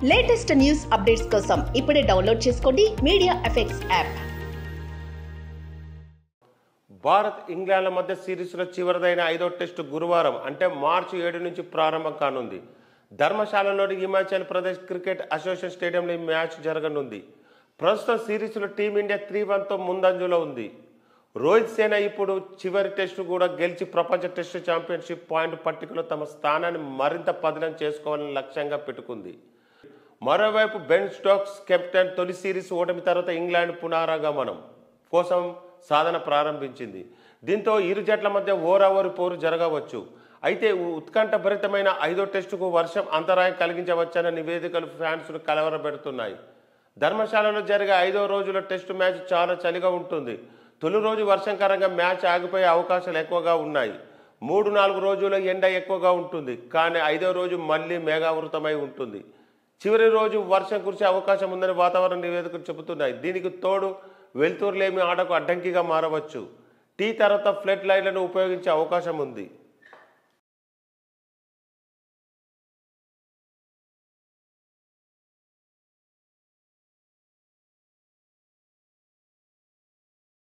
latest news updates కోసం ఇప్పుడే download చేసుకోండి మీడియా ఎఫెక్ట్స్ యాప్ భారత్ ఇంగ్లాండ్ల మధ్య సిరీస్లో చివరిదైన ఐదో టెస్టు గురువారం అంటే మార్చి ఏడు నుంచి ప్రారంభం కానుంది ధర్మశాలలోని హిమాచల్ ప్రదేశ్ క్రికెట్ అసోసియేషన్ స్టేడియంలో ఈ మ్యాచ్ జరగనుంది ప్రస్తుతం సిరీస్లో టీమిండియా త్రీ వన్తో ముందంజలో ఉంది రోహిత్ సేన ఇప్పుడు చివరి టెస్టు కూడా గెలిచి ప్రపంచ టెస్టు ఛాంపియన్షిప్ పాయింట్ పట్టికలో తమ స్థానాన్ని మరింత పదిలం చేసుకోవాలని లక్ష్యంగా పెట్టుకుంది మరోవైపు బెన్ స్టోక్స్ కెప్టెన్ తొలి సిరీస్ ఓటమి తర్వాత ఇంగ్లాండ్ పునరాగమనం కోసం సాధన ప్రారంభించింది దీంతో ఇరు జట్ల మధ్య ఓరావోరి పోరు జరగవచ్చు అయితే ఉత్కంఠభరితమైన ఐదో టెస్టుకు వర్షం అంతరాయం కలిగించవచ్చన్న నివేదికలు ఫ్యాన్స్ను కలవరపెడుతున్నాయి ధర్మశాలలో జరిగే ఐదో రోజుల టెస్టు మ్యాచ్ చాలా చలిగా ఉంటుంది తొలి రోజు వర్షంకరంగా మ్యాచ్ ఆగిపోయే అవకాశాలు ఎక్కువగా ఉన్నాయి మూడు నాలుగు రోజుల ఎండ ఎక్కువగా ఉంటుంది కానీ ఐదో రోజు మళ్ళీ మేఘావృతమై ఉంటుంది చివరి రోజు వర్షం కురిసే అవకాశం ఉందని వాతావరణ నివేదికలు చెబుతున్నాయి దీనికి తోడు వెలుతురులేమి ఆటకు అడ్డంకిగా మారవచ్చు టీ తర్వాత ఫ్లడ్ లైట్లను ఉపయోగించే అవకాశం ఉంది